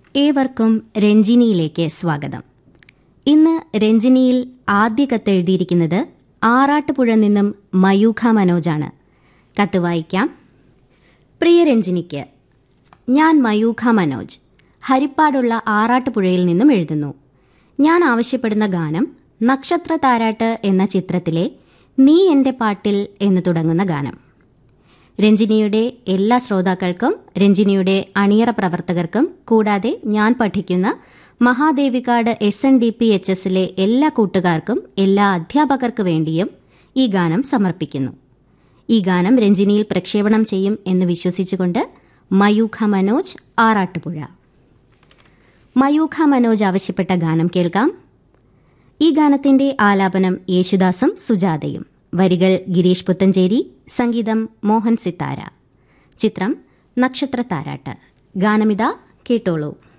ഏവർക്കും രഞ്ജിനിയിലേക്ക് സ്വാഗതം ഇന്ന് രഞ്ജിനിയിൽ ആദ്യ കത്ത് എഴുതിയിരിക്കുന്നത് ആറാട്ടുപുഴ നിന്നും മയൂഖ മനോജാണ് കത്ത് വായിക്കാം പ്രിയ രഞ്ജിനിക്ക് ഞാൻ മയൂഖ മനോജ് ഹരിപ്പാടുള്ള ആറാട്ടുപുഴയിൽ നിന്നും എഴുതുന്നു ഞാൻ ആവശ്യപ്പെടുന്ന ഗാനം നക്ഷത്ര താരാട്ട് എന്ന ചിത്രത്തിലെ നീ എൻ്റെ പാട്ടിൽ എന്ന് തുടങ്ങുന്ന ഗാനം രഞ്ജിനിയുടെ എല്ലാ ശ്രോതാക്കൾക്കും രഞ്ജിനിയുടെ അണിയറ പ്രവർത്തകർക്കും കൂടാതെ ഞാൻ പഠിക്കുന്ന Mahadevikad S N D P H എസിലെ എല്ലാ കൂട്ടുകാർക്കും എല്ലാ അധ്യാപകർക്ക് വേണ്ടിയും ഈ ഗാനം സമർപ്പിക്കുന്നു ഈ ഗാനം രഞ്ജിനിയിൽ പ്രക്ഷേപണം ചെയ്യും എന്ന് വിശ്വസിച്ചുകൊണ്ട് മയൂഖ മനോജ് ആറാട്ടുപുഴ മയൂഖ മനോജ് ആവശ്യപ്പെട്ട ഗാനം കേൾക്കാം ഈ ഗാനത്തിന്റെ ആലാപനം യേശുദാസും സുജാതയും വരികൾ ഗിരീഷ് പുത്തഞ്ചേരി സംഗീതം മോഹൻ സിത്താര ചിത്രം നക്ഷത്ര താരാട്ട് ഗാനമിത കേട്ടോളൂ